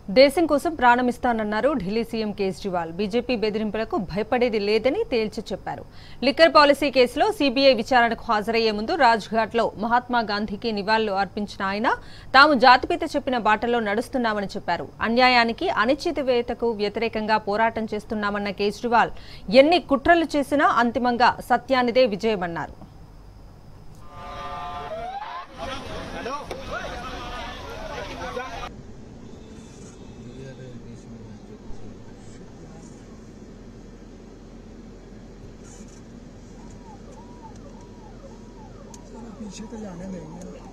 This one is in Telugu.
దేశం కోసం ప్రాణమిస్తానన్నారు ఢిల్లీ సీఎం కేజ్రీవాల్ బీజేపీ బెదిరింపులకు భయపడేది లేదని తేల్చి చెప్పారు లిక్కర్ పాలసీ కేసులో సీబీఐ విచారణకు హాజరయ్యే ముందు రాజ్ఘాట్లో మహాత్మా గాంధీకి నివాళులు అర్పించిన ఆయన తాము జాతిపిత చెప్పిన బాటలో నడుస్తున్నామని చెప్పారు అన్యాయానికి అనిశ్చితవేతకు వ్యతిరేకంగా పోరాటం చేస్తున్నామన్న కేజ్రీవాల్ ఎన్ని కుట్రలు చేసినా అంతిమంగా సత్యానిదే విజయమన్నారు पीछे तो जाने देंगे